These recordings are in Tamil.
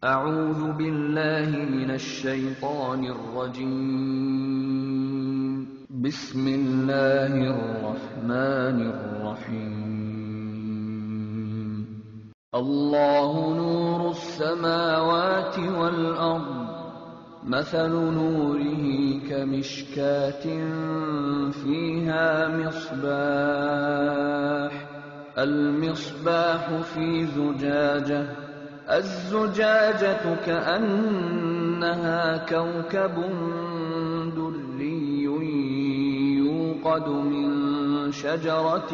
أعوذ بالله من الشيطان الرجيم بسم الله الرحمن الرحيم الله نور السماوات والأرض مثل نوره كمشكاة فيها مصباح المصباح في زجاجة الزجاجة كأنها كوكب دري يوقد من شجرة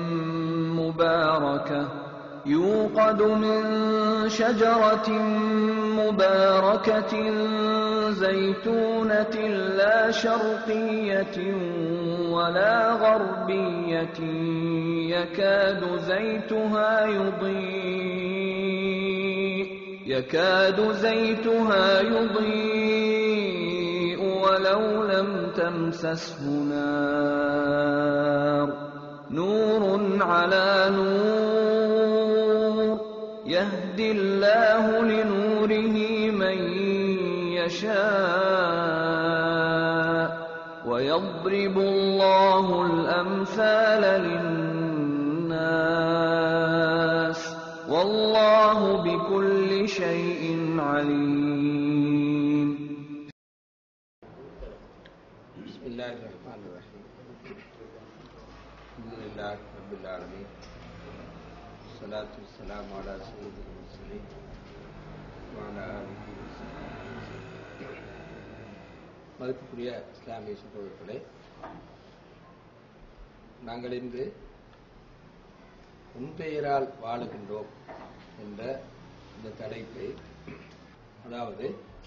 مباركة يوقد من شجرة مباركة زيتونة لا شرقية ولا غربية يكاد زيتها يضيء يكاد زيتها يضيء ولو لم تمسسه نار نور على نور يهدي الله لنوره من يشاء ويضرب الله الأمثال للناس والله بكل شيء عليم بسم الله الرحمن الرحيم الحمد لله رب العالمين الصلاة والسلام على سيد المرسلين وعلى آله وصحبه மதிப்புக்குரிய இஸ்லாமிய சகோதரர்களே நாங்கள் இன்று உன்பெயரால் வாழுகின்றோம் என்ற இந்த தலைப்பை அதாவது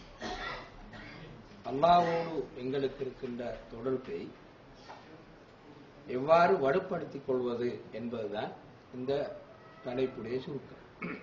அல்லாவோடு எங்களுக்கு இருக்கின்ற தொடர்பை எவ்வாறு வலுப்படுத்திக் கொள்வது என்பதுதான் இந்த தலைப்புடைய சுருக்கம்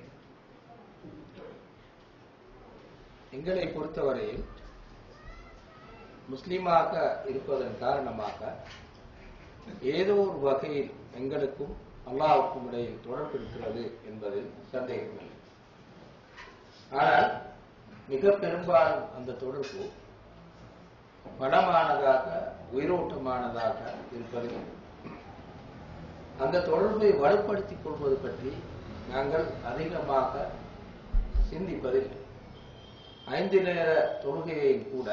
எங்களை பொறுத்தவரையில் முஸ்லீமாக இருப்பதன் காரணமாக ஏதோ ஒரு வகையில் எங்களுக்கும் அல்லாவுக்கும் இடையில் தொடர்பு இருக்கிறது என்பதில் சந்தேகமில்லை ஆனால் மிக பெரும்பாலும் அந்த தொடர்பு பலமானதாக உயிரோட்டமானதாக இருப்பதில்லை அந்த தொடர்பை வலுப்படுத்திக் கொள்வது பற்றி நாங்கள் அதிகமாக சிந்திப்பதில்லை ஐந்து நேர தொழுகையை கூட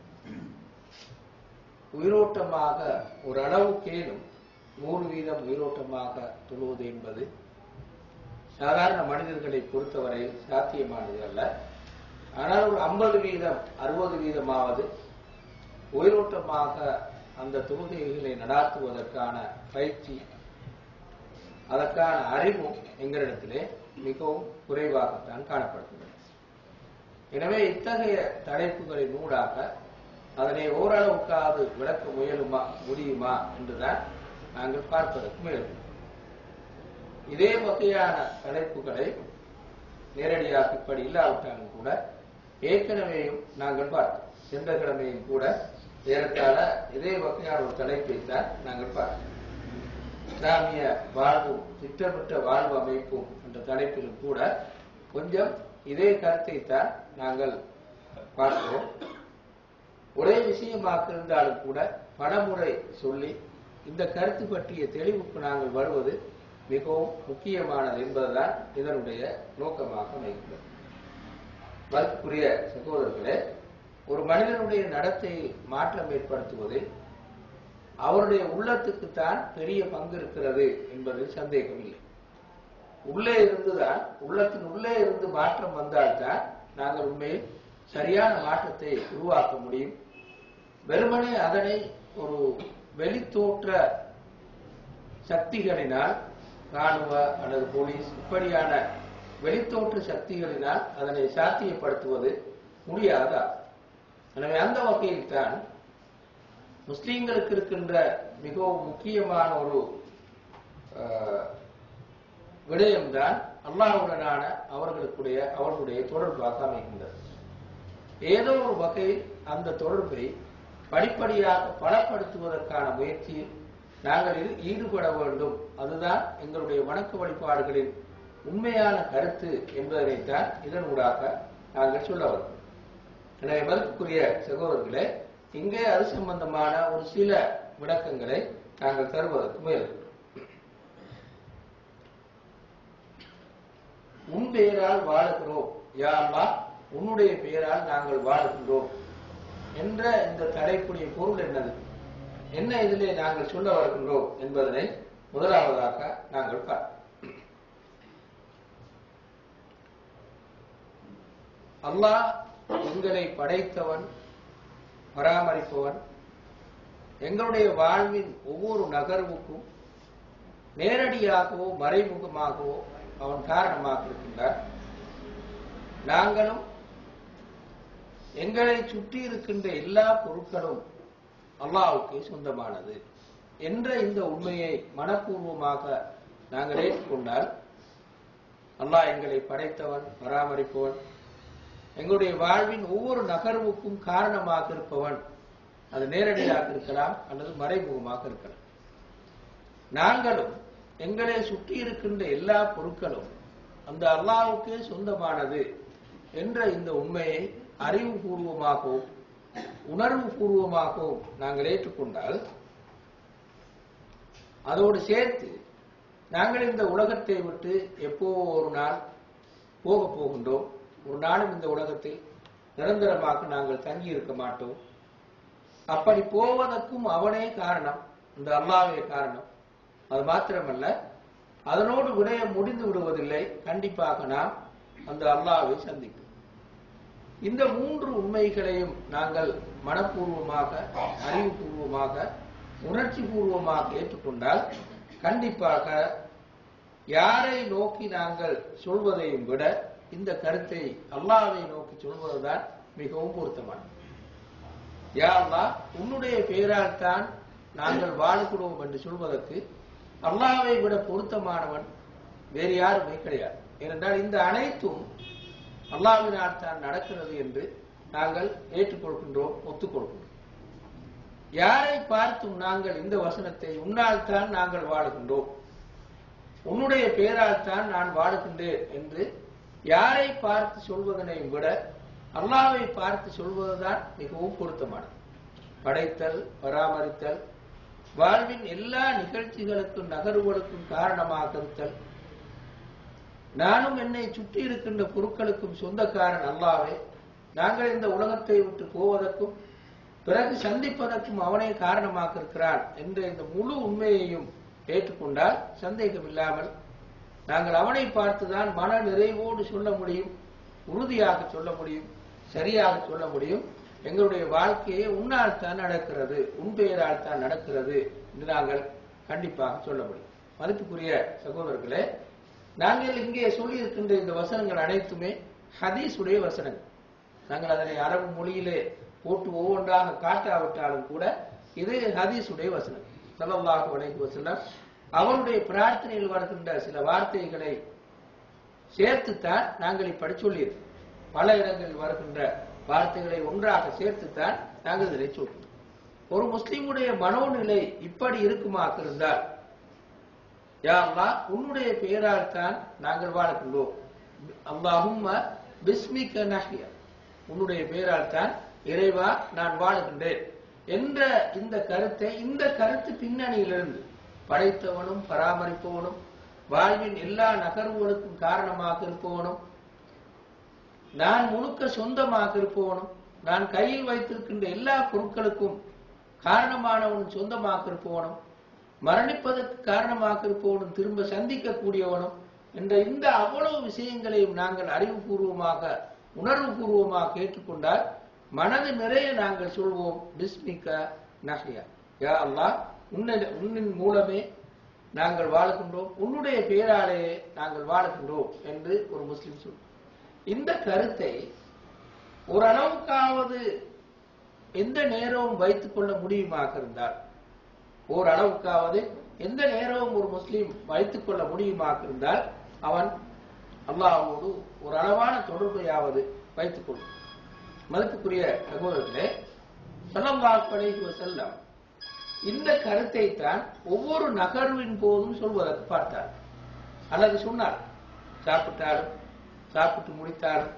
உயிரோட்டமாக ஒரு அளவுக்கேனும் நூறு வீதம் உயிரோட்டமாக தொழுவது என்பது சாதாரண மனிதர்களை பொறுத்தவரையில் சாத்தியமானது அல்ல ஆனால் ஒரு ஐம்பது வீதம் அறுபது வீதமாவது உயிரோட்டமாக அந்த தொழுகைகளை நடாத்துவதற்கான பயிற்சி அதற்கான அறிவும் எங்களிடத்திலே மிகவும் குறைவாகத்தான் காணப்படுகிறது எனவே இத்தகைய தலைப்புகளின் ஊடாக அதனை ஓரளவுக்காவது விளக்க முயலுமா முடியுமா என்றுதான் நாங்கள் பார்ப்பதற்கு முயலும் இதே வகையான தலைப்புகளை நேரடியாக இப்படி இல்லாவிட்டாலும் கூட ஏற்கனவேயும் நாங்கள் பார்த்தோம் சென்ற கிழமையும் கூட ஏறத்தாழ இதே வகையான ஒரு தலைப்பை தான் நாங்கள் பார்த்தோம் இஸ்லாமிய வாழ்வும் திட்டமிட்ட வாழ்வு அமைப்பும் என்ற தலைப்பிலும் கூட கொஞ்சம் இதே கருத்தை தான் நாங்கள் பார்த்தோம் ஒரே விஷயமாக இருந்தாலும் கூட பலமுறை சொல்லி இந்த கருத்து பற்றிய தெளிவுக்கு நாங்கள் வருவது மிகவும் முக்கியமானது என்பதுதான் இதனுடைய நோக்கமாக அமைகிறது மதிப்புக்குரிய சகோதரர்களே ஒரு மனிதனுடைய நடத்தையை மாற்றம் ஏற்படுத்துவதில் அவருடைய உள்ளத்துக்குத்தான் பெரிய பங்கு இருக்கிறது என்பதில் சந்தேகம் இல்லை உள்ளே இருந்துதான் உள்ளத்தின் உள்ளே இருந்து மாற்றம் வந்தால்தான் நாங்கள் உண்மையில் சரியான மாற்றத்தை உருவாக்க முடியும் வெறுமனே அதனை ஒரு வெளித்தோற்ற சக்திகளினால் ராணுவ அல்லது போலீஸ் இப்படியான வெளித்தோற்ற சக்திகளினால் அதனை சாத்தியப்படுத்துவது முடியாதா எனவே அந்த வகையில் தான் முஸ்லீம்களுக்கு இருக்கின்ற மிகவும் முக்கியமான ஒரு விடயம்தான் அல்லாஹுடனான அவர்களுக்குடைய அவர்களுடைய தொடர்பாக அமைகின்றது ஏதோ ஒரு வகையில் அந்த தொடர்பை படிப்படியாக பலப்படுத்துவதற்கான முயற்சியில் நாங்கள் இதில் ஈடுபட வேண்டும் அதுதான் எங்களுடைய வணக்க வழிபாடுகளின் உண்மையான கருத்து என்பதனைத்தான் இதனூடாக நாங்கள் சொல்ல வருகிறோம் எனவே மதிப்புக்குரிய சகோதரர்களே இங்கே அது சம்பந்தமான ஒரு சில விளக்கங்களை நாங்கள் தருவதற்கு முயல்கிறோம் உன் பெயரால் வாழுகிறோம் யா அல்லாஹ் உன்னுடைய பெயரால் நாங்கள் வாழுகின்றோம் என்ற இந்த தடைக்குரிய பொருள் என்னது என்ன இதிலே நாங்கள் சொல்ல வருகின்றோம் என்பதனை முதலாவதாக நாங்கள் பார்ப்போம் அல்லாஹ் எங்களை படைத்தவன் பராமரிப்பவன் எங்களுடைய வாழ்வின் ஒவ்வொரு நகர்வுக்கும் நேரடியாகவோ மறைமுகமாகவோ அவன் காரணமாக இருக்கின்றார் நாங்களும் எங்களை சுற்றி இருக்கின்ற எல்லா பொருட்களும் அல்லாஹ்வுக்கு சொந்தமானது என்ற இந்த உண்மையை மனப்பூர்வமாக நாங்கள் ஏற்றுக்கொண்டால் அல்லாஹ் எங்களை படைத்தவன் பராமரிப்பவன் எங்களுடைய வாழ்வின் ஒவ்வொரு நகர்வுக்கும் காரணமாக இருப்பவன் அது நேரடியாக இருக்கலாம் அல்லது மறைமுகமாக இருக்கலாம் நாங்களும் எங்களை சுற்றி இருக்கின்ற எல்லா பொருட்களும் அந்த அல்லாஹ்வுக்கே சொந்தமானது என்ற இந்த உண்மையை அறிவுபூர்வமாகவும் உணர்வு பூர்வமாகவும் நாங்கள் ஏற்றுக்கொண்டால் அதோடு சேர்த்து நாங்கள் இந்த உலகத்தை விட்டு எப்போ ஒரு நாள் போக போகின்றோம் ஒரு நாளும் இந்த உலகத்தில் நிரந்தரமாக நாங்கள் தங்கி இருக்க மாட்டோம் அப்படி போவதற்கும் அவனே காரணம் இந்த அல்லாவே காரணம் அது மாத்திரமல்ல அதனோடு விடயம் முடிந்து விடுவதில்லை கண்டிப்பாக நாம் அந்த அல்லாவை சந்திக்கும் இந்த மூன்று உண்மைகளையும் நாங்கள் மனப்பூர்வமாக அறிவுபூர்வமாக உணர்ச்சி பூர்வமாக ஏற்றுக்கொண்டால் கண்டிப்பாக யாரை நோக்கி நாங்கள் சொல்வதையும் விட இந்த கருத்தை அல்லாவை நோக்கி சொல்வதுதான் மிகவும் பொருத்தமானது யா அல்லாஹ் உன்னுடைய பெயரால் தான் நாங்கள் வாழுகிறோம் என்று சொல்வதற்கு அல்லாவை விட பொருத்தமானவன் வேறு யாருமே கிடையாது ஏனென்றால் இந்த அனைத்தும் அல்லாவினால் தான் நடக்கிறது என்று நாங்கள் ஏற்றுக்கொள்கின்றோம் ஒத்துக்கொள்கின்றோம் யாரை பார்த்தும் நாங்கள் இந்த வசனத்தை உன்னால் தான் நாங்கள் வாழுகின்றோம் உன்னுடைய பெயரால் தான் நான் வாழுகின்றேன் என்று யாரை பார்த்து சொல்வதனையும் விட அல்லாவை பார்த்து சொல்வதுதான் மிகவும் பொருத்தமானது படைத்தல் பராமரித்தல் வாழ்வின் எல்லா நிகழ்ச்சிகளுக்கும் நகர்வுகளுக்கும் காரணமாக இருத்தல் நானும் என்னை சுற்றி இருக்கின்ற பொருட்களுக்கும் சொந்தக்காரன் அல்லாவே நாங்கள் இந்த உலகத்தை விட்டு போவதற்கும் பிறகு சந்திப்பதற்கும் அவனே காரணமாக இருக்கிறான் என்ற இந்த முழு உண்மையையும் ஏற்றுக்கொண்டால் சந்தேகம் இல்லாமல் நாங்கள் அவனை பார்த்துதான் மன நிறைவோடு சொல்ல முடியும் உறுதியாக சொல்ல முடியும் சரியாக சொல்ல முடியும் எங்களுடைய வாழ்க்கையே உன்னால் தான் நடக்கிறது உன் பெயரால் தான் நடக்கிறது என்று நாங்கள் கண்டிப்பாக சொல்ல முடியும் மதிப்புக்குரிய சகோதரர்களே நாங்கள் இங்கே சொல்லியிருக்கின்ற இந்த வசனங்கள் அனைத்துமே ஹதீஸுடைய வசனங்கள் நாங்கள் அதனை அரபு மொழியிலே போட்டு ஒவ்வொன்றாக காட்டாவிட்டாலும் கூட இது ஹதீஸுடைய வசனம் ஸல்லல்லாஹு அலைஹி வஸல்லம் அவருடைய பிரார்த்தனையில் வருகின்ற சில வார்த்தைகளை சேர்த்துத்தான் நாங்கள் இப்படி சொல்லியிருக்கோம் பல இடங்களில் வருகின்ற வார்த்தைகளை ஒன்றாக சேர்த்துத்தான் நாங்கள் இதனை சொல்கிறோம் ஒரு முஸ்லிமுடைய மனோநிலை இப்படி இருக்குமாக இருந்தால் யா அல்லாஹ் உன்னுடைய பெயரால் தான் நாங்கள் வாழ்கின்றோம் அல்லாஹும்ம பிஸ்மிக நஹ்யா உன்னுடைய பெயரால் தான் இறைவா நான் வாழுகின்றேன் என்ற இந்த கருத்தை இந்த கருத்து பின்னணியிலிருந்து படைத்தவனும் பராமரிப்பவனும் வாழ்வின் எல்லா நகர்வுகளுக்கும் காரணமாக இருப்பவனும் நான் முழுக்க சொந்தமாக இருப்பவனும் நான் கையில் வைத்திருக்கின்ற எல்லா பொருட்களுக்கும் காரணமானவனும் சொந்தமாக இருப்பவனும் மரணிப்பதற்கு காரணமாக இருப்பவனும் திரும்ப சந்திக்கக்கூடியவனும் என்ற இந்த அவ்வளவு விஷயங்களையும் நாங்கள் அறிவுபூர்வமாக உணர்வுபூர்வமாக ஏற்றுக்கொண்டால் மனது நிறைய நாங்கள் சொல்வோம் பிஸ்மிக்க நஹ்யா யா அல்லாஹ் உன்னை உன்னின் மூலமே நாங்கள் வாழுகின்றோம் உன்னுடைய பெயராலேயே நாங்கள் வாழுகின்றோம் என்று ஒரு முஸ்லிம் சொல் இந்த கருத்தை ஓரளவுக்காவது எந்த நேரமும் வைத்துக் கொள்ள முடியுமாக இருந்தால் ஓரளவுக்காவது எந்த நேரமும் ஒரு முஸ்லீம் வைத்துக் கொள்ள முடியுமாக இருந்தால் அவன் அல்லாஹ்வோடு ஒரு அளவான தொடர்பையாவது வைத்துக் கொள்ளும் மதிப்புக்குரிய சகோதரர்களே ஸல்லல்லாஹு அலைஹி வஸல்லம் இந்த கருத்தை தான் ஒவ்வொரு நகர்வின் போதும் சொல்வதற்கு பார்த்தார் அல்லது சொன்னார் சாப்பிட்டாலும் சாப்பிட்டு முடித்தாலும்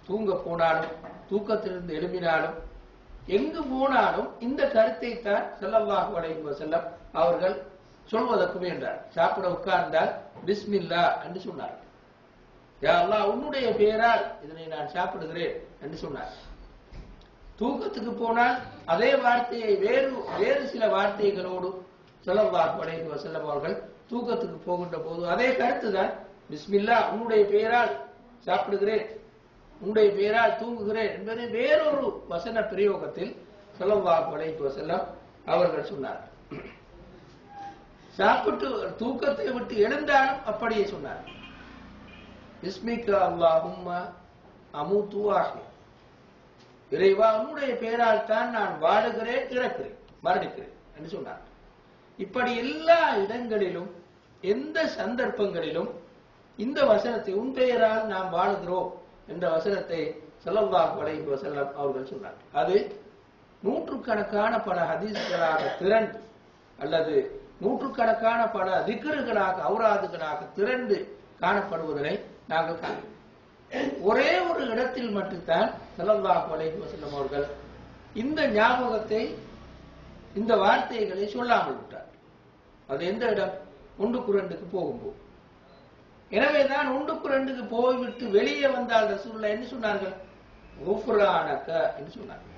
தூங்க போனாலும் தூக்கத்திலிருந்து எழுப்பினாலும் எங்கு போனாலும் இந்த கருத்தை தான் ஸல்லல்லாஹு அலைஹி வஸல்லம் அவர்கள் சொல்வதற்கு முயன்றார் சாப்பிட உட்கார்ந்தால் பிஸ்மில்லா என்று சொன்னார் யா அல்லாஹ் உன்னுடைய பெயரால் இதனை நான் சாப்பிடுகிறேன் என்று சொன்னார் தூக்கத்துக்கு போனால் அதே வார்த்தையை வேறு வேறு சில வார்த்தைகளோடு ஸல்லல்லாஹு அலைஹி வஸல்லம் அவர்கள் தூக்கத்துக்கு போகின்ற போது அதே கருத்து தான் பிஸ்மில்லா உன்னுடைய பெயரால் சாப்பிடுகிறேன் உன்னுடைய பெயரால் தூங்குகிறேன் என்பதை வேறொரு வசன பிரயோகத்தில் ஸல்லல்லாஹு அலைஹி வஸல்லம் அவர்கள் சொன்னார் சாப்பிட்டு தூக்கத்தை விட்டு எழுந்தாலும் அப்படியே சொன்னார் இஸ்மிக்க அல்லாஹும்ம அமுத்து ஆஹி இறைவா உன்னுடைய பெயரால் தான் நான் வாடுகிறேன் இறக்கிறேன் மரணிக்கிறேன் என்று சொன்னார் இப்படி எல்லா இடங்களிலும் எந்த சந்தர்ப்பங்களிலும் இந்த வசனத்தை உன் பெயரால் நாம் வாழுகிறோம் என்ற வசனத்தை ஸல்லல்லாஹு அலைஹி வஸல்லம் அவர்கள் சொன்னார் அது நூற்றுக்கணக்கான பல ஹதீஸ்களாக திரண்டு அல்லது நூற்றுக்கணக்கான பல திக்ருகளாக அவுராதுகளாக திரண்டு காணப்படுவதனை நாங்கள் காண்கிறோம் ஒரே ஒரு இடத்தில் மட்டும்தான் ஸல்லல்லாஹு அலைஹி வஸல்லம் அவர்கள் இந்த ஞாபகத்தை இந்த வார்த்தைகளை சொல்லாமல் விட்டார் அது எந்த இடம் ஒன்றுக்கு ரெண்டுக்கு போகும்போது எனவேதான் ஒன்றுக்கு ரெண்டுக்கு போய்விட்டு வெளியே வந்தால் ரசூலுல்லாஹ் என்ன சொன்னார்கள் குஃப்ரானக என்று சொன்னார்கள்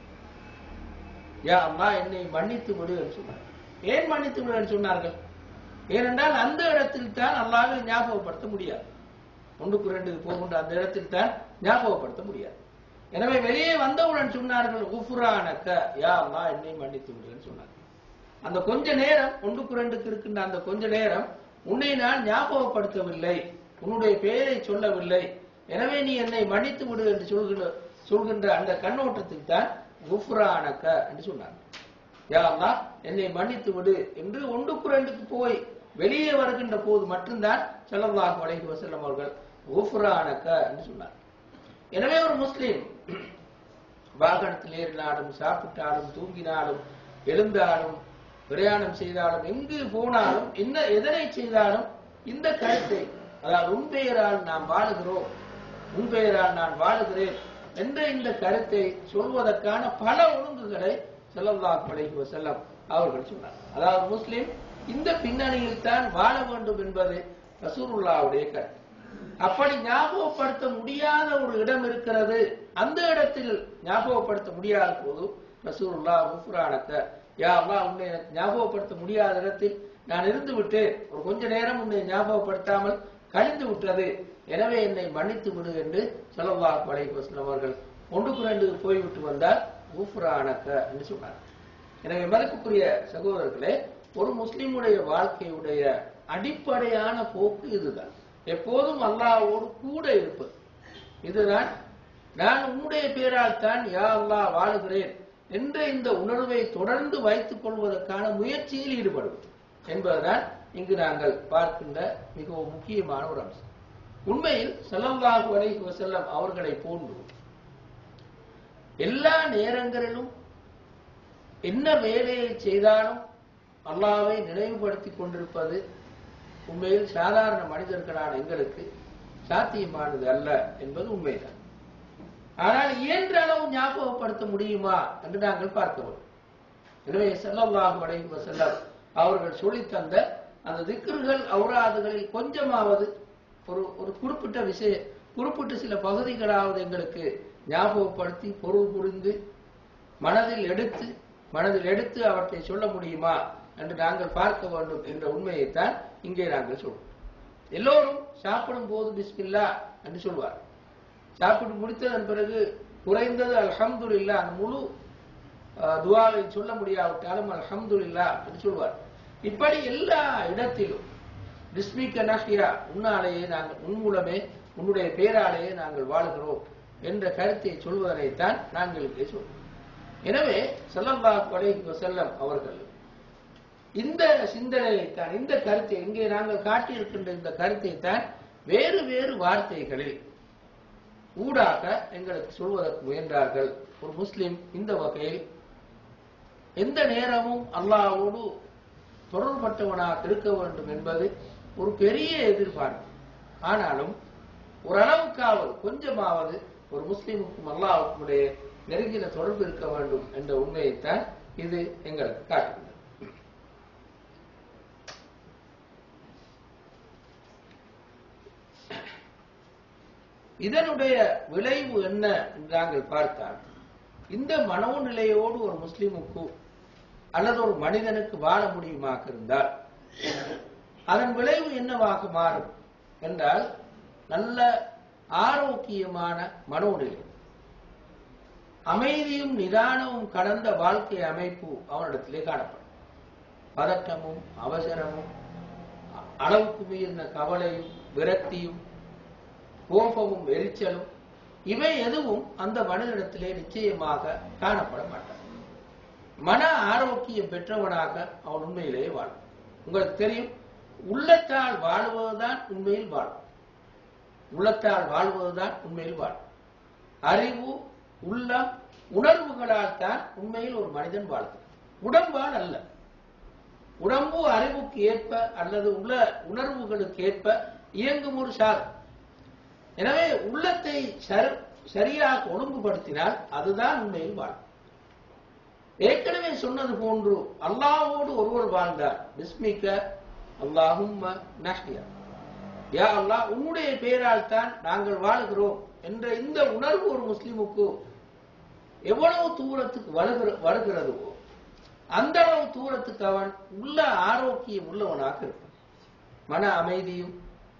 யா அல்லாஹ் என்னை மன்னித்து விடு என்று சொன்னார்கள் ஏன் மன்னித்து விடு என்று சொன்னார்கள் ஏனென்றால் அந்த இடத்தில் தான் அல்லாஹ்வை ஞாபகப்படுத்த முடியாது ஒன்றுக்கு ரெண்டுக்கு போகின்ற அந்த இடத்தில் தான் ஞாபகப்படுத்த முடியாது எனவே வெளியே வந்தவுடன் சொன்னார்கள் குஃப்ரானக யா அல்லாஹ் என்னை மன்னித்து விடுன்னு சொன்னார்கள் அந்த கொஞ்ச நேரம் ஒன்றுக்கு ரெண்டுக்கு இருக்கின்ற அந்த கொஞ்ச நேரம் உன்னை நான் ஞாபகப்படுத்தவில்லை உன்னுடைய பெயரை சொல்லவில்லை எனவே நீ என்னை மன்னித்து விடு என்று சொல்கின்ற சொல்கின்ற அந்த கண்ணோட்டத்தில் தான் குஃப்ரானக என்று சொன்னாங்க யா அல்லாஹ் என்னை மன்னித்து விடு என்று ஒன்றுக்கு ரெண்டுக்கு போய் வெளியே வருகின்ற போது மட்டும்தான் ஸல்லல்லாஹு அலைஹி வஸல்லம் அவர்கள் குஃப்ரானக என்று சொன்னார் எனவே ஒரு முஸ்லீம் வாகனத்தில் ஏறினாலும் சாப்பிட்டாலும் தூங்கினாலும் எழுந்தாலும் பிரயாணம் செய்தாலும் எங்கு போனாலும் என்ன எதனை செய்தாலும் இந்த கருத்தை அதாவது உன் பெயரால் நாம் வாழுகிறோம் உன் பெயரால் நான் வாழுகிறேன் என்ற இந்த கருத்தை சொல்வதற்கான பல ஒழுங்குகளை ஸல்லல்லாஹு அலைஹி வஸல்லம் அவர்கள் சொன்னார் அதாவது முஸ்லிம் இந்த பின்னணியில் தான் வாழ வேண்டும் என்பது ரசூலுல்லாவுடைய கருத்து அப்படி ஞாபகப்படுத்த முடியாத ஒரு இடம் இருக்கிறது அந்த இடத்தில் ஞாபகப்படுத்த முடியாத போது ரசூலுல்லா குஃப்ரானக்க யா அல்லாஹ் உன்னை எனக்கு ஞாபகப்படுத்த முடியாத இடத்தில் நான் இருந்து விட்டேன் ஒரு கொஞ்ச நேரம் உன்னை ஞாபகப்படுத்தாமல் கழிந்து விட்டது எனவே என்னை மன்னித்து விடு என்று ஸல்லல்லாஹு அலைஹி வஸல்லம் அவர்கள் ஒன்றுக்கு ரெண்டு போய்விட்டு வந்தால் குஃப்ரானக்க என்று சொன்னார் எனவே மதிப்புக்குரிய சகோதரர்களே ஒரு முஸ்லிமுடைய வாழ்க்கையுடைய அடிப்படையான போக்கு இதுதான் எப்போதும் அல்லாஹ்வோடு கூட இருப்பது இதுதான் நான் உன்னுடைய பேரால் தான் யா அல்லாஹ் வாழுகிறேன் என்ற இந்த உணர்வை தொடர்ந்து வைத்துக் கொள்வதற்கான முயற்சியில் ஈடுபடுவது என்பதுதான் இங்கு நாங்கள் பார்க்கின்ற மிகவும் முக்கியமான ஒரு அம்சம் உண்மையில் ஸல்லல்லாஹு அலைஹி வஸல்லம் அவர்களை போன்று எல்லா நேரங்களிலும் என்ன வேலையை செய்தாலும் அல்லாவை நினைவுபடுத்திக் கொண்டிருப்பது உண்மையில் சாதாரண மனிதர்களான எங்களுக்கு சாத்தியமானது அல்ல என்பது உண்மைதான் ஆனால் இயன்ற அளவு ஞாபகப்படுத்த முடியுமா என்று நாங்கள் பார்க்க வேண்டும் எனவே ஸல்லல்லாஹு அலைஹி வஸல்லம் அவர்கள் சொல்லித் தந்த அந்த திக்ருகள் அவுராதுகளில் கொஞ்சமாவது ஒரு ஒரு குறிப்பிட்ட விஷய குறிப்பிட்ட சில பகுதிகளாவது எங்களுக்கு ஞாபகப்படுத்தி பொருள் புரிந்து மனதில் எடுத்து மனதில் எடுத்து அவற்றை சொல்ல முடியுமா என்று நாங்கள் பார்க்க வேண்டும் என்ற உண்மையைத்தான் இங்கே நாங்கள் சொல்றோம் எல்லோரும் சாப்பிடும் போது பிஸ்மில்லா என்று சொல்வார் சாப்பிட்டு முடித்ததன் பிறகு குறைந்தது அல்ஹம்துலில்லா அந்த முழு அஹ், துஆவை சொல்ல முடியாவிட்டாலும் அல்ஹம்துலில்லா என்று சொல்வார் இப்படி எல்லா இடத்திலும் பிஸ்மிக்க நஹ்யா உன்னாலேயே நாங்கள் உன் மூலமே உன்னுடைய பேராலேயே நாங்கள் வாழுகிறோம் என்ற கருத்தை சொல்வதனைத்தான் நாங்கள் இங்கே சொல்றோம் எனவே ஸல்லல்லாஹு அலைஹி வஸல்லம் அவர்கள் இந்த சிந்தனையைத்தான் இந்த கருத்தை இங்கே நாங்கள் காட்டியிருக்கின்ற இந்த கருத்தை தான் வேறு வேறு வார்த்தைகளில் ஊடாக எங்களுக்கு சொல்வதற்கு முயன்றார்கள் ஒரு முஸ்லிம் இந்த வகையில் எந்த நேரமும் அல்லாஹ்வோடு தொடர்பட்டவனாக இருக்க வேண்டும் என்பது ஒரு பெரிய எதிர்பார்ப்பு ஆனாலும் ஓரளவுக்காவது கொஞ்சமாவது ஒரு முஸ்லீமுக்கும் அல்லாஹ்வுக்கும் இடையே நெருங்கின தொடர்பு இருக்க வேண்டும் என்ற உண்மையைத்தான் இது எங்களுக்கு காட்டுகிறது இதனுடைய விளைவு என்ன என்று நாங்கள் பார்த்தால் இந்த மனோநிலையோடு ஒரு முஸ்லிமுக்கு அல்லது ஒரு மனிதனுக்கு வாழ முடியுமாக இருந்தால் அதன் விளைவு என்னவாக மாறும் என்றால் நல்ல ஆரோக்கியமான மனோநிலை அமைதியும் நிதானமும் கடந்த வாழ்க்கை அமைப்பு அவனிடத்திலே காணப்படும் பதட்டமும் அவசரமும் அ- அளவுக்கு மீறின கவலையும் விரக்தியும் கோபமும் எரிச்சலும் இவை எதுவும் அந்த மனிதனிடத்திலே நிச்சயமாக காணப்பட மாட்டான் மன ஆரோக்கியம் பெற்றவனாக அவன் உண்மையிலேயே வாழும் உங்களுக்கு தெரியும் உள்ளத்தால் வாழ்வதுதான் உண்மையில் வாழும் உள்ளத்தால் வாழ்வதுதான் உண்மையில் வாழும் அறிவு உள்ளம் உணர்வுகளால் தான் உண்மையில் ஒரு மனிதன் வாழ்கிறான் உடம்பால் அல்ல உடம்பு அறிவுக்கு ஏற்ப அல்லது உள்ள உணர்வுகளுக்கு ஏற்ப இயங்கும் ஒரு சாதனம் எனவே உள்ளத்தை சரி- சரியாக ஒழுங்குபடுத்தினால் அதுதான் உண்மையில் வாழும் ஏற்கனவே சொன்னது போன்று அல்லாஹ்வோடு ஒருவர் வாழ்ந்தார் பிஸ்மிக்க அல்லாஹும் நஹ்யா யா அல்லாஹ் உன்னுடைய பெயரால் தான் நாங்கள் வாழுகிறோம் என்ற இந்த உணர்வு ஒரு முஸ்லிமுக்கு எவ்வளவு தூரத்துக்கு வருகிற வருகிறதோ அந்த அளவு தூரத்துக்கு அவன் உள்ள ஆரோக்கியம் உள்ளவனாக இருப்பான் மன அமைதியும்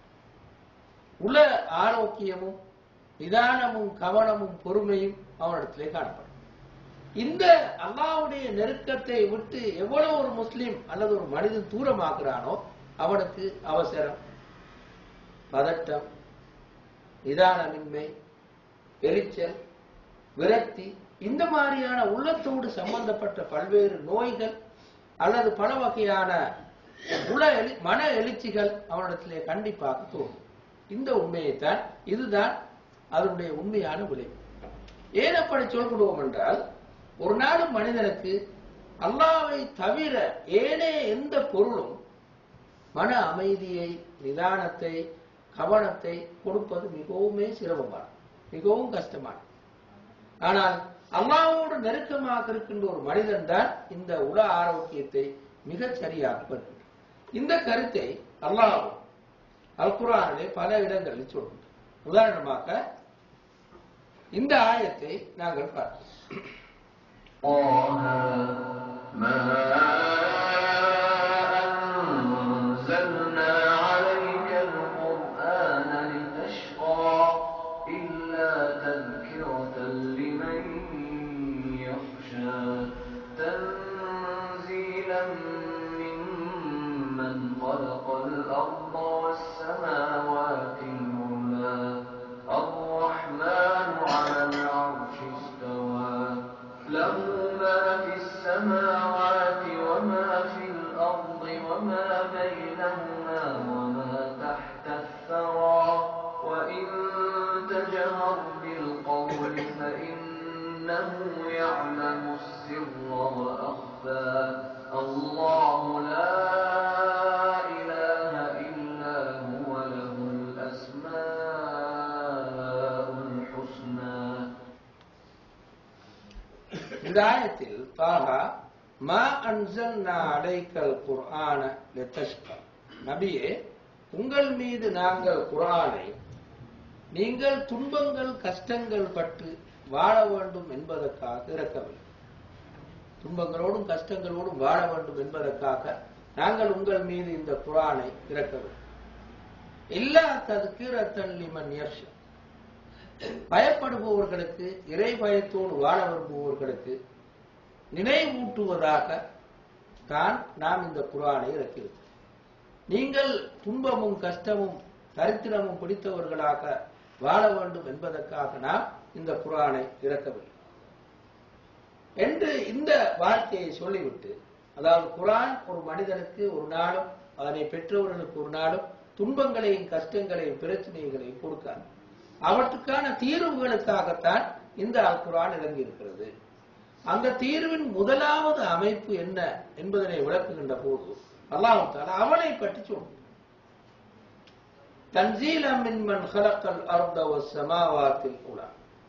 உள்ள ஆரோக்கியமும் நிதானமும் கவனமும் பொறுமையும் அவனிடத்திலே காணப்படும் இந்த அல்லாஹ்வுடைய நெருக்கத்தை விட்டு எவ்வளவு ஒரு முஸ்லிம் அல்லது ஒரு மனிதன் தூரமாக்குறானோ அவனுக்கு அவசரம் பதட்டம் நிதானமின்மை எரிச்சல் விரக்தி இந்த மாதிரியான உள்ளத்தோடு சம்பந்தப்பட்ட பல்வேறு நோய்கள் அல்லது பல வகையான உள எழு மன எழுச்சிகள் அவனிடத்திலே கண்டிப்பாக தோன்றும் இந்த உண்மையைத்தான் இதுதான் அதனுடைய உண்மையான விளைவு ஏன் அப்படி சொல்கிறோம் என்றால் ஒரு நாள் மனிதனுக்கு அல்லாவை தவிர ஏனே எந்த பொருளும் மன அமைதியை நிதானத்தை கவனத்தை கொடுப்பது மிகவுமே சிரமமானது மிகவும் கஷ்டமானது ஆனால் அல்லாவோடு நெருக்கமாக இருக்கின்ற ஒரு மனிதன் தான் இந்த உல ஆரோக்கியத்தை மிகச் சரியாக பெறுகின்றான் இந்த கருத்தை அல்லாஹ் அல் குர்ஆனிலே பல இடங்களில் சொல்கின்றார் உதாரணமாக இந்த ஆயத்தை நாங்கள் பார்ப்போம் طه ما أنزلنا عليك القرآن لتشقى إلا تذكرة لمن يخشى تنزيلا ممن خلق الأرض والسماوات العلى الرحمن على العرش استوى له ما في السماوات وما في الأرض وما بينهما وما تحت الثرى وإن تجهر بالقول فإنه يعلم السر وأخفى الله لا إله إلا هو له الأسماء الحسنى இந்த ஆயத்தில் தாகா மா அன்சல்னா அலைக்கல் குர்ஆன லித்தஷ்கா நபியே உங்கள் மீது நாங்கள் குர்ஆனை நீங்கள் துன்பங்கள் கஷ்டங்கள் பட்டு வாழ வேண்டும் என்பதற்காக இறக்கவில்லை துன்பங்களோடும் கஷ்டங்களோடும் வாழ வேண்டும் என்பதற்காக நாங்கள் உங்கள் மீது இந்த குர்ஆனை இறக்கவில்லை இல்லா ததுக்கிரத்தன் லிமன் யர்ஷா பயப்படுபவர்களுக்கு இறை பயத்தோடு வாழ விரும்புபவர்களுக்கு நினைவூட்டுவதாக தான் நாம் இந்த குரானை இறக்கியிருக்கிறோம் நீங்கள் துன்பமும் கஷ்டமும் தரித்திரமும் பிடித்தவர்களாக வாழ வேண்டும் என்பதற்காக நாம் இந்த குரானை இறக்கவில்லை என்று இந்த வார்த்தையை சொல்லிவிட்டு அதாவது குரான் ஒரு மனிதனுக்கு ஒரு நாளும் அதனை பெற்றவர்களுக்கு ஒரு நாளும் துன்பங்களையும் கஷ்டங்களையும் பிரச்சனைகளையும் கொடுக்காது அவற்றுக்கான தீர்வுகளுக்காகத்தான் இந்த அல் குரான் இறங்கி இருக்கிறது அந்த தீர்வின் முதலாவது அமைப்பு என்ன என்பதனை விளக்குகின்ற போது அல்லாஹ் தாலா அவனை பற்றி சொல்லும் தன்சீலம் மின்மன் ஹலக்கல் அர்த சமாவாத்தில் உலா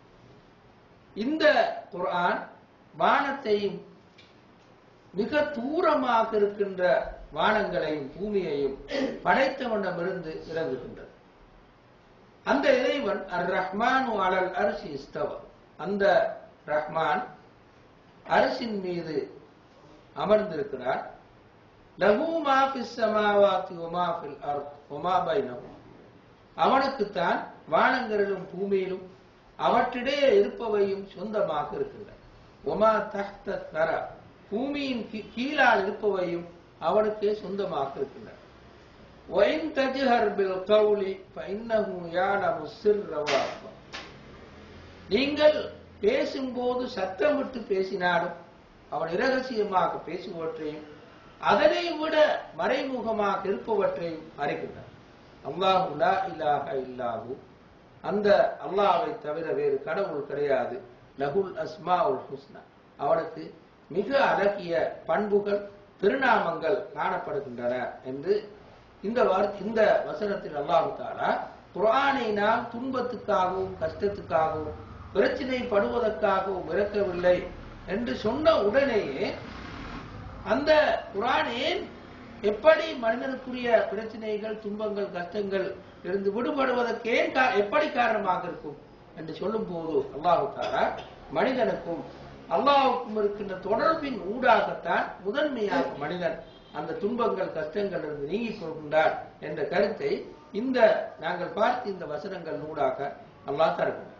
இந்த குர்ஆன் வானத்தையும் மிக தூரமாக இருக்கின்ற வானங்களையும் பூமியையும் படைத்தவனிடமிருந்து இறங்குகின்றது அந்த இறைவன் அர் ரஹ்மான் அலல் அரிசி இஸ்தவ அந்த ரஹ்மான் அரசின் மீது அமர்ந்திருக்கிறார் லஹு மா ஃபிஸ் ஸமாவாத்தி வமா ஃபில் அர்த் வமா பைனஹும் அவனுக்குத்தான் வானங்களிலும் பூமியிலும் அவற்றிடையே இருப்பவையும் சொந்தமாக இருக்கின்றன ஒமா தஹ்த தர பூமியின் கீ- கீழால் இருப்பவையும் அவனுக்கே சொந்தமாக இருக்கின்றன وَإِن تَجْهَرْ بِالْقَوْلِ فَإِنَّهُ يَعْلَمُ السِّرَّ وَأَخْفَى நீங்கள் பேசும்போது சத்தமிட்டு பேசினாலும் அவன் இரகசியமாக பேசுவற்றையும் அதனை விட மறைமுகமாக இருப்பவற்றையும் அறிகின்றான் அல்லாஹு லா இலாஹ இல்லாஹு அந்த அல்லாஹ்வை தவிர வேறு கடவுள் கிடையாது லகுல் அஸ்மாஉல் ஹுஸ்னா அவனுக்கு மிக அழகிய பண்புகள் திருநாமங்கள் காணப்படுகின்றன என்று இந்த வார்- இந்த வசனத்தில் அல்லாஹு தாலா குர்ஆனை நாம் துன்பத்துக்காகவும் கஷ்டத்துக்காகவும் பிரச்சினைப்படுவதற்காகவும் இறக்கவில்லை என்று சொன்ன உடனேயே அந்த குர்ஆன் ஏன் எப்படி மனிதனுக்குரிய பிரச்சனைகள் துன்பங்கள் கஷ்டங்கள் இருந்து விடுபடுவதற்கு ஏன் கா- எப்படி காரணமாக இருக்கும் என்று சொல்லும் போது அல்லாஹு தாலா மனிதனுக்கும் அல்லாஹுக்கும் இருக்கின்ற தொடர்பின் ஊடாகத்தான் முதன்மையாக மனிதன் அந்த துன்பங்கள் கஷ்டங்கள் இருந்து நீங்கிக் கொள்கின்றார் என்ற கருத்தை இந்த நாங்கள் பார்த்த இந்த வசனங்கள் ஊடாக அல்லாஹ் தருகின்றார்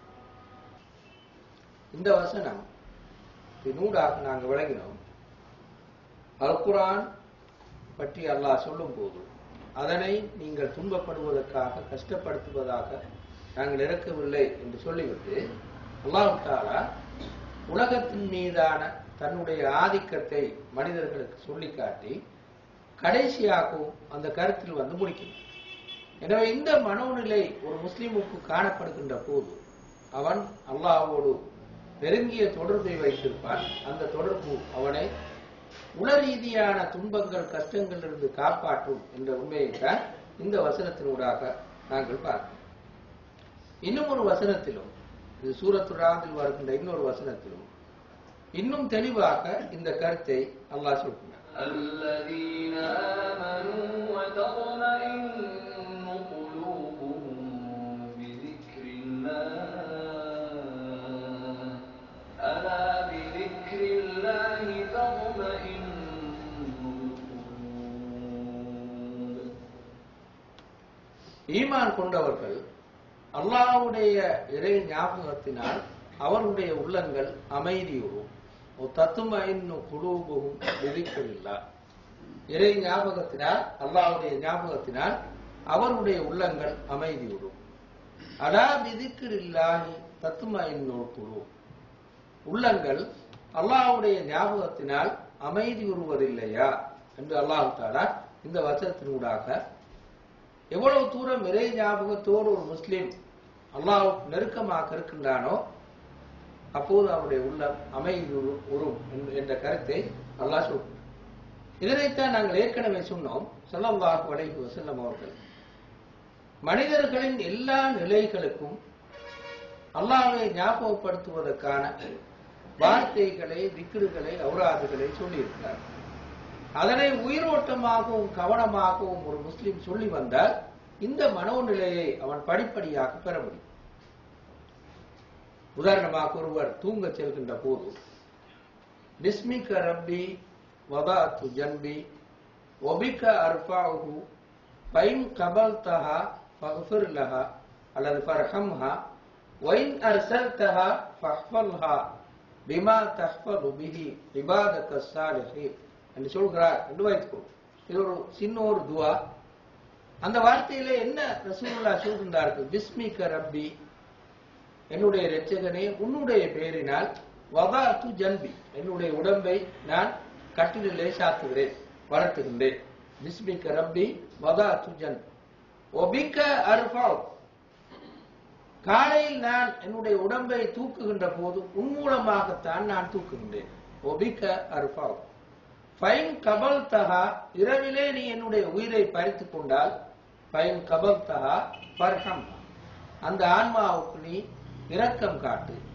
இந்த வசனம் நூடாக நாங்கள் விளங்கினோம் அல்குரான் பற்றி அல்லாஹ் சொல்லும் போது அதனை நீங்கள் துன்பப்படுவதற்காக கஷ்டப்படுத்துவதாக நாங்கள் இறக்கவில்லை என்று சொல்லிவிட்டு அல்லாஹ் தாலா உலகத்தின் மீதான தன்னுடைய ஆதிக்கத்தை மனிதர்களுக்கு சொல்லிக் காட்டி கடைசியாகவும் அந்த கருத்தில் வந்து முடிக்கும் எனவே இந்த மனோநிலை ஒரு முஸ்லிமுக்கு காணப்படுகின்ற போது அவன் அல்லாஹ்வோடு நெருங்கிய தொடர்பை வைத்திருப்பான் அந்த தொடர்பு அவனை உள ரீதியான துன்பங்கள் கஷ்டங்களிலிருந்து காப்பாற்றும் என்ற உண்மையைத்தான் இந்த வசனத்தினூடாக நாங்கள் பார்க்கிறோம் இன்னும் ஒரு வசனத்திலும் இது சூரத்துராதில் வருகின்ற இன்னொரு வசனத்திலும் இன்னும் தெளிவாக இந்த கருத்தை அல்லாஹ் சொல்கிறார் الذين آمنوا وتطمئن قلوبهم بذكر الله ألا بذكر الله تطمئن القلوب ஈமான் கொண்டவர்கள் அல்லாஹ்வுடைய இறை ஞாபகத்தினால் அவருடைய உள்ளங்கள் அமைதியுறும் தத்துமைன்னு குழுவும் விதிக்கவில்லா இறை ஞாபகத்தினால் அல்லாஹ்வுடைய ஞாபகத்தினால் அவருடைய உள்ளங்கள் அமைதியுறும் அலா விதிக்கில்லாஹி தத்துமைன்னு குழு உள்ளங்கள் அல்லாஹ்வுடைய ஞாபகத்தினால் அமைதி உறுவதில்லையா என்று அல்லாஹ் தாலா இந்த வசனத்தினூடாக எவ்வளவு தூரம் இறை ஞாபகத்தோடு ஒரு முஸ்லிம் அல்லாஹ்வுக்கு நெருக்கமாக இருக்கின்றானோ அப்போது அவருடைய உள்ளம் அமைதி உறு- உறும் என்ற- என்ற கருத்தை அல்லாஹ் சொல்கிறார் இதனைத்தான் நாங்கள் ஏற்கனவே சொன்னோம் ஸல்லல்லாஹு அலைஹி வஸல்லம் அவர்கள் மனிதர்களின் எல்லா நிலைகளுக்கும் அல்லாஹ்வை ஞாபகப்படுத்துவதற்கான வார்த்தைகளை விக்கிருகளை அவுராதுகளை சொல்லியிருக்கிறார் அதனை உயிரோட்டமாகவும் கவனமாகவும் ஒரு முஸ்லிம் சொல்லி வந்தால் இந்த மனோநிலையை அவன் படிப்படியாக பெற முடியும் உதாரணமாக ஒருவர் தூங்க செல்கின்ற போது பிஸ்மிக ரப்பி வதாத்து ஜன்பி ஒபிக அர்ஃபாஹு பைன் கபல்தஹா ஃபக்ஃபிர் லஹா அல்லது ஃபர்ஹம்ஹா வைன் அர்சல்தஹா ஃபஹ்ஃபல்ஹா பிமா தஹ்ஃபலு பிஹி இபாதக ஸாலிஹீன் என்று சொல்கிறார் என்று வைத்துக்கொள்வோம் இது ஒரு சின்ன ஒரு துவா அந்த வார்த்தையிலே என்ன ரசூலுல்லாஹ் சொல்கின்றார்கள் பிஸ்மிக ரப்பி என்னுடைய இரட்சகனே உன்னுடைய பெயரினால் வபாத்து ஜன்பி என்னுடைய உடம்பை நான் கட்டிலே சாத்துகிறேன் வளர்த்துகின்றேன் பிஸ்மிக்க ரப்பி வபாத்து ஜன் ஒபிக்க அர்ஃபாவ் காலையில் நான் என்னுடைய உடம்பை தூக்குகின்ற போது உன் மூலமாகத்தான் நான் தூக்குகின்றேன் ஒபிக்க அர்ஃபாவ் ஃபைன் கபல் தஹா இரவிலே நீ என்னுடைய உயிரை பறித்துக் கொண்டால் ஃபைன் கபல் தஹா ஃபர்ஹம் அந்த ஆன்மாவுக்கு நீ இரக்கம் காட்டு